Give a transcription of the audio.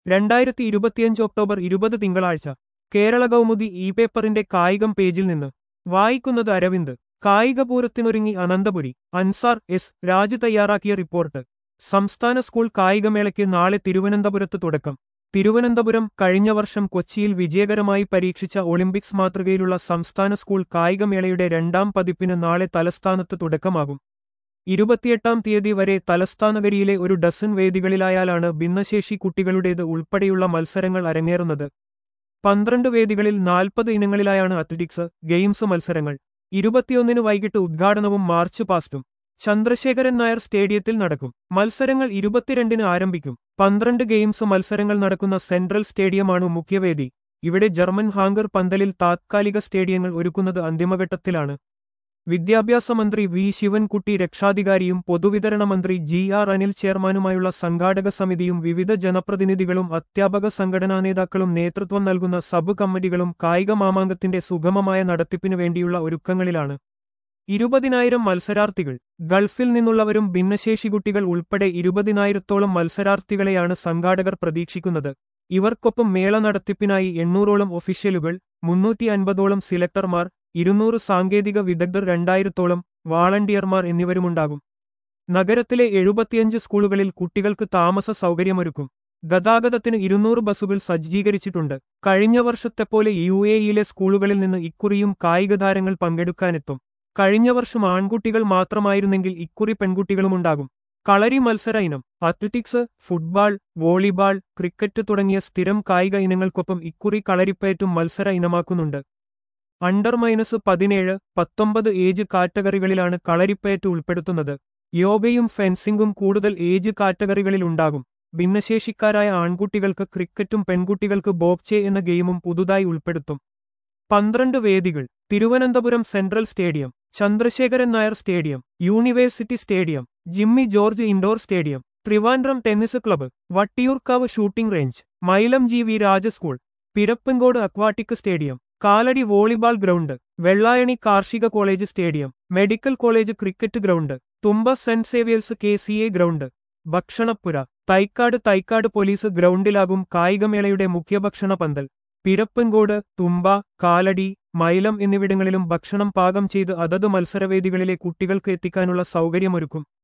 രണ്ടായിരത്തി ഇരുപത്തിയഞ്ച് ഒക്ടോബർ ഇരുപത് തിങ്കളാഴ്ച കേരള കൗമുദി ഇ പേപ്പറിന്റെ കായികം പേജിൽ നിന്ന് വായിക്കുന്നത് അരവിന്ദ് കായികപൂരത്തിനൊരുങ്ങി അനന്തപുരി അൻസാർ എസ് രാജു തയ്യാറാക്കിയ റിപ്പോർട്ട് സംസ്ഥാന സ്കൂൾ കായികമേളയ്ക്ക് നാളെ തിരുവനന്തപുരത്ത് തുടക്കം തിരുവനന്തപുരം കഴിഞ്ഞ വർഷം കൊച്ചിയിൽ വിജയകരമായി പരീക്ഷിച്ച ഒളിമ്പിക്സ് മാതൃകയിലുള്ള സംസ്ഥാന സ്കൂൾ കായികമേളയുടെ രണ്ടാം പതിപ്പിന് നാളെ തലസ്ഥാനത്ത് തുടക്കമാകും ഇരുപത്തിയെട്ടാം തീയതി വരെ തലസ്ഥാനഗരിയിലെ ഒരു ഡസൻ വേദികളിലായാലാണ് ഭിന്നശേഷി കുട്ടികളുടേത് ഉൾപ്പെടെയുള്ള മത്സരങ്ങൾ അരങ്ങേറുന്നത് പന്ത്രണ്ട് വേദികളിൽ നാൽപ്പത് ഇനങ്ങളിലായാണ് അത്ലറ്റിക്സ് ഗെയിംസ് മത്സരങ്ങൾ ഇരുപത്തിയൊന്നിന് വൈകിട്ട് ഉദ്ഘാടനവും മാർച്ച് പാസ്റ്റും ചന്ദ്രശേഖരൻ നായർ സ്റ്റേഡിയത്തിൽ നടക്കും മത്സരങ്ങൾ ഇരുപത്തിരണ്ടിന് ആരംഭിക്കും പന്ത്രണ്ട് ഗെയിംസ് മത്സരങ്ങൾ നടക്കുന്ന സെൻട്രൽ സ്റ്റേഡിയമാണ് മുഖ്യവേദി ഇവിടെ ജർമ്മൻ ഹാങ്കർ പന്തലിൽ താത്കാലിക സ്റ്റേഡിയങ്ങൾ ഒരുക്കുന്നത് അന്തിമഘട്ടത്തിലാണ് വിദ്യാഭ്യാസ മന്ത്രി വി ശിവൻകുട്ടി രക്ഷാധികാരിയും പൊതുവിതരണ മന്ത്രി ജി ആർ അനിൽ ചെയർമാനുമായുള്ള സംഘാടക സമിതിയും വിവിധ ജനപ്രതിനിധികളും അധ്യാപക സംഘടനാ നേതാക്കളും നേതൃത്വം നൽകുന്ന സബ് കമ്മിറ്റികളും കായിക മാമാങ്കത്തിന്റെ സുഗമമായ നടത്തിപ്പിനു വേണ്ടിയുള്ള ഒരുക്കങ്ങളിലാണ് ഇരുപതിനായിരം മത്സരാർത്ഥികൾ ഗൾഫിൽ നിന്നുള്ളവരും ഭിന്നശേഷി കുട്ടികൾ ഉൾപ്പെടെ ഇരുപതിനായിരത്തോളം മത്സരാർത്ഥികളെയാണ് സംഘാടകർ പ്രതീക്ഷിക്കുന്നത് ഇവർക്കൊപ്പം മേള നടത്തിപ്പിനായി എണ്ണൂറോളം ഒഫീഷ്യലുകൾ മുന്നൂറ്റി അൻപതോളം സിലക്ടർമാർ ഇരുന്നൂറ് സാങ്കേതിക വിദഗ്ധർ രണ്ടായിരത്തോളം വാളണ്ടിയർമാർ എന്നിവരുമുണ്ടാകും നഗരത്തിലെ എഴുപത്തിയഞ്ച് സ്കൂളുകളിൽ കുട്ടികൾക്ക് താമസ സൗകര്യമൊരുക്കും ഗതാഗതത്തിന് ഇരുന്നൂറ് ബസ്സുകൾ സജ്ജീകരിച്ചിട്ടുണ്ട് കഴിഞ്ഞ വർഷത്തെപ്പോലെ യു എയിലെ സ്കൂളുകളിൽ നിന്ന് ഇക്കുറിയും കായിക താരങ്ങൾ പങ്കെടുക്കാനെത്തും കഴിഞ്ഞ വർഷം ആൺകുട്ടികൾ മാത്രമായിരുന്നെങ്കിൽ ഇക്കുറി പെൺകുട്ടികളുമുണ്ടാകും കളരി മത്സര ഇനം അത്ലറ്റിക്സ് ഫുട്ബാൾ വോളിബാൾ ക്രിക്കറ്റ് തുടങ്ങിയ സ്ഥിരം കായിക ഇനങ്ങൾക്കൊപ്പം ഇക്കുറി കളരിപ്പയറ്റും മത്സര ഇനമാക്കുന്നുണ്ട് അണ്ടർ മൈനസ് പതിനേഴ് പത്തൊമ്പത് ഏജ് കാറ്റഗറികളിലാണ് കളരിപ്പയറ്റ് ഉൾപ്പെടുത്തുന്നത് യോഗയും ഫെൻസിംഗും കൂടുതൽ ഏജ് കാറ്റഗറികളിലുണ്ടാകും ഭിന്നശേഷിക്കാരായ ആൺകുട്ടികൾക്ക് ക്രിക്കറ്റും പെൺകുട്ടികൾക്ക് ബോക്ചെ എന്ന ഗെയിമും പുതുതായി ഉൾപ്പെടുത്തും പന്ത്രണ്ട് വേദികൾ Thiruvananthapuram central stadium Chandrasekharan Nair stadium university stadium Jimmy George indoor stadium Trivandrum tennis club Vattiyoorkavu shooting range Mylam G V Raja school Pirappancode aquatic stadium Kaladi volleyball ground Vellayani കാർഷിക college stadium medical college cricket ground Thumba Saint Xavier's K C A ground ഭക്ഷണപ്പുര Thycaud Thycaud police ഗ്രൗണ്ടിലാകും കായികമേളയുടെ മുഖ്യഭക്ഷണ പന്തൽ പിരപ്പൻകോട് തുമ്പ കാലടി മൈലം എന്നിവിടങ്ങളിലും ഭക്ഷണം പാകം ചെയ്ത് അതത് മത്സരവേദികളിലെ കുട്ടികൾക്ക് എത്തിക്കാനുള്ള സൗകര്യമൊരുക്കും